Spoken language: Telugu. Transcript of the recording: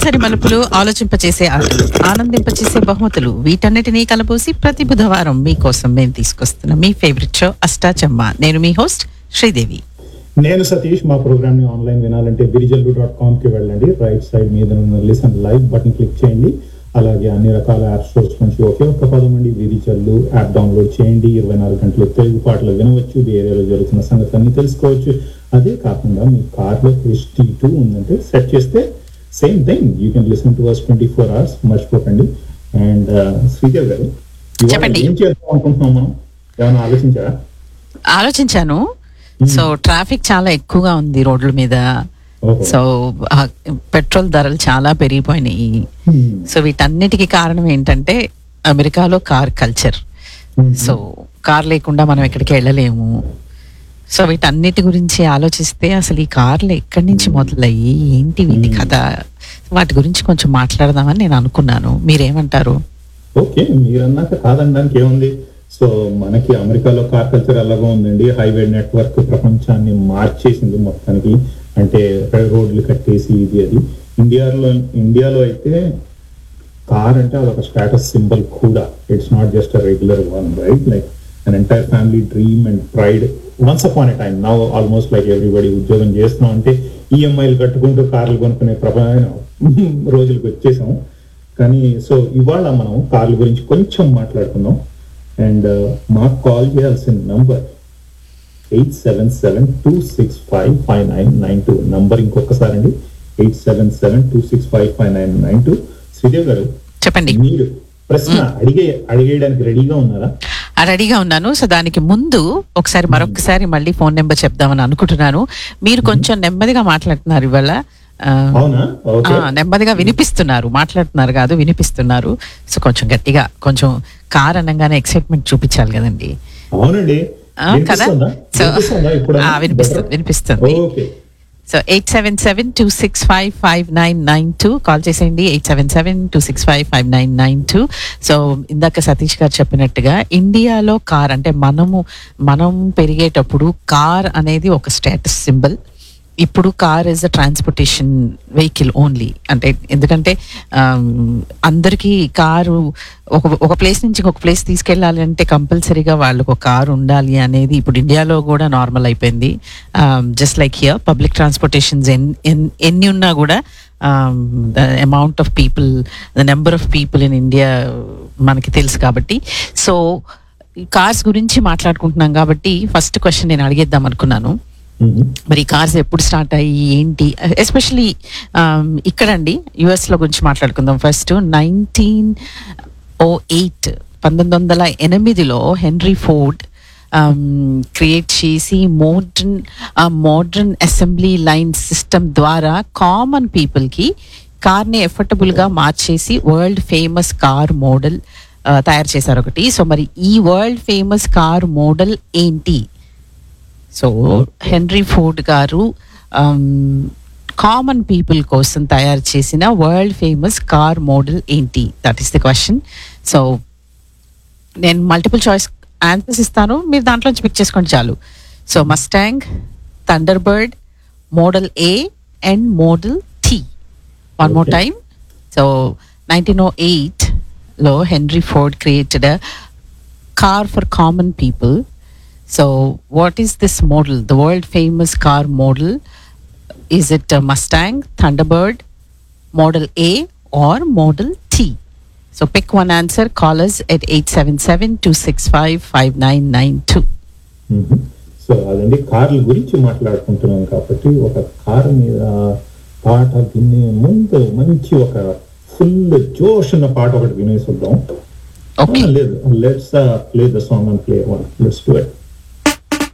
అలసరి మలుపులు ఆలోచింపచేసే ఆటలు ఆనందింపచేసే బహుమతులు వీటన్నిటినీ కలబోసి ప్రతి బుధవారం మీకోసం మేము తీసుకొస్తున్న మీ ఫేవరెట్ షో అష్టాచమ్మ నేను మీ హోస్ట్ శ్రీదేవి నేను సతీష్ మా ప్రోగ్రామ్ ని ఆన్లైన్ వినాలంటే విరిజల్లు డాట్ కామ్ కి వెళ్ళండి రైట్ సైడ్ మీద ఉన్న లిసన్ లైవ్ బటన్ క్లిక్ చేయండి అలాగే అన్ని రకాల యాప్ స్టోర్స్ నుంచి ఒకే ఒక్క పదం అండి విరిజల్లు యాప్ డౌన్లోడ్ చేయండి ఇరవై నాలుగు గంటలు తెలుగు పాటలు వినవచ్చు ఈ ఏరియాలో జరుగుతున్న సంగతులన్నీ తెలుసుకోవచ్చు అదే కాకుండా మీ కార్లో హెచ్టీ టూ ఉందంటే సెట్ చేస్తే same thing you can listen to us twenty four hours మర్చిపోకండి అండ్ శ్రీదేవ్ గారు ఇవాళ చెప్పండి. ఏం చేద్దాం అనుకుంటున్నాం మనం ఏమైనా ఆలోచించారా ఆలోచించాను సో ట్రాఫిక్ చాలా ఎక్కువగా ఉంది రోడ్ల మీద ఓహో. సో ఆ, పెట్రోల్ ధరలు చాలా పెరిగిపోయినాయి Hmm. సో వీటన్నిటికీ కారణం ఏంటంటే అమెరికాలో car culture Hmm. So car లేకుండా మనం ఎక్కడికి వెళ్ళలేము సో వీటన్నిటి గురించి ఆలోచిస్తే అసలు ఈ కార్లు ఎక్కడి నుంచి మొదలయ్యి ఏంటి వీటి Hmm. కథ వాటి గురించి కొంచెం మాట్లాడదామని నేను అనుకున్నాను మీరేమంటారు ఓకే మీరన్నాక కాదనడానికి ఏముంది సో మనకి అమెరికాలో కార్ కల్చర్ అలాగా ఉందండి హైవే నెట్వర్క్ ప్రపంచాన్ని మార్చేసింది మొత్తానికి అంటే రోడ్లు కట్టేసి ఇది అది ఇండియాలో ఇండియాలో అయితే కార్ అంటే అదొక స్టేటస్ సింబల్ కూడా it's not just a regular one right like an entire family dream and pride once upon a time now almost like everybody ఉద్యోగం చేస్తున్నాం అంటే ఈఎంఐలు కట్టుకుంటూ కార్లు కొనుక్కునే ప్రపంచం రోజులకు వచ్చేసాం కానీ సో ఇవాళ మనం కార్ల గురించి కొంచెం మాట్లాడుకుందాం అండ్ మాకు కాల్ చేయాల్సిన number eight seven seven two six five five nine nine two number ఇంకొకసారి అండి eight seven seven two six five five nine nine two Sridev garu చెప్పండి మీరు ప్రశ్న అడిగే అడిగేయడానికి రెడీగా ఉన్నారా ఆ, రెడీగా ఉన్నాను సో దానికి ముందు ఒకసారి మరొకసారి మళ్ళీ ఫోన్ నెంబర్ చెప్దామని అనుకుంటున్నాను మీరు కొంచెం నెమ్మదిగా మాట్లాడుతున్నారు ఇవాళ ఆ, అవునా ఆ, ఓకే నెమ్మదిగా వినిపిస్తున్నారు మాట్లాడుతున్నారు కాదు వినిపిస్తున్నారు సో కొంచెం గట్టిగా కొంచెం కార్ అనగానే ఎక్సైట్మెంట్ చూపించాలి కదండి అవునండి ఆ, కదా వినిపిస్తుందా? సో వినిపిస్తుందా ఇప్పుడు ఆ, వినిపిస్తుంది వినిపిస్తుంది okay so eight seven seven two six five five nine nine two call చేసేయండి eight seven seven two six five five nine nine two so ఇందాక సతీష్ గారు చెప్పినట్టుగా ఇండియాలో కార్ అంటే మనము మనం పెరిగేటప్పుడు కార్ అనేది ఒక స్టేటస్ సింబల్ ఇప్పుడు car is a transportation vehicle only అంటే ఎందుకంటే ఆమ్, అందరికీ కారు ఒక ఒక ప్లేస్ నుంచి ఇంకొక ప్లేస్ తీసుకెళ్ళాలి అంటే కంపల్సరీగా వాళ్ళకు ఒక కారు ఉండాలి అనేది ఇప్పుడు ఇండియాలో కూడా నార్మల్ అయిపోయింది just like here public transportations ఎన్ని ఉన్నా కూడా the amount of people the number of people in India మనకి తెలుసు కాబట్టి సో కార్స్ గురించి మాట్లాడుకుంటున్నాం కాబట్టి ఫస్ట్ క్వశ్చన్ నేను అడిగేద్దాం అనుకున్నాను మ్మ్. మరి కార్స్ ఎప్పుడు స్టార్ట్ అయ్యి ఏంటి ఎస్పెషలీ ఇక్కడండి యుఎస్ లో గురించి మాట్లాడుకుందాం ఫస్ట్ నైన్టీన్ ఓ ఎయిట్ పంతొమ్మిది వందల ఎనిమిదిలో హెన్రీ ఫోర్డ్ క్రియేట్ చేసి modern modern assembly line system ద్వారా కామన్ పీపుల్కి కార్ని ఎఫర్టబుల్గా మార్చేసి వరల్డ్ ఫేమస్ కార్ మోడల్ తయారు చేశారు ఒకటి సో మరి ఈ వరల్డ్ ఫేమస్ కార్ మోడల్ ఏంటి so Henry Ford garu common people కోసం తయారు చేసిన వరల్డ్ ఫేమస్ కార్ మోడల్ ఏంటి that is the question so నేను మల్టిపుల్ చాయిస్ ఆన్సర్స్ ఇస్తాను మీరు దాంట్లోంచి పిక్ చేసుకోండి చాలు so Mustang thunderbird model A and model T one more Okay. Time so nineteen O ఎయిట్లో Henry Ford created a car for common people. So, what is this model? The world famous car model? Is it a Mustang, Thunderbird, Model A, or Model T? So, pick one answer. Call us at 877 265 5992. Hmm. So అదండి కార్ల గురించి మాట్లాడుకుంటున్నాం కాబట్టి ఒక కారు మీద పాట వినే ముందు మంచి ఒక ఫుల్ జోష్ ఉన్న పాట ఒకటి వినేసి వద్దాం Okay. లేదు let's play the song and play one let's do it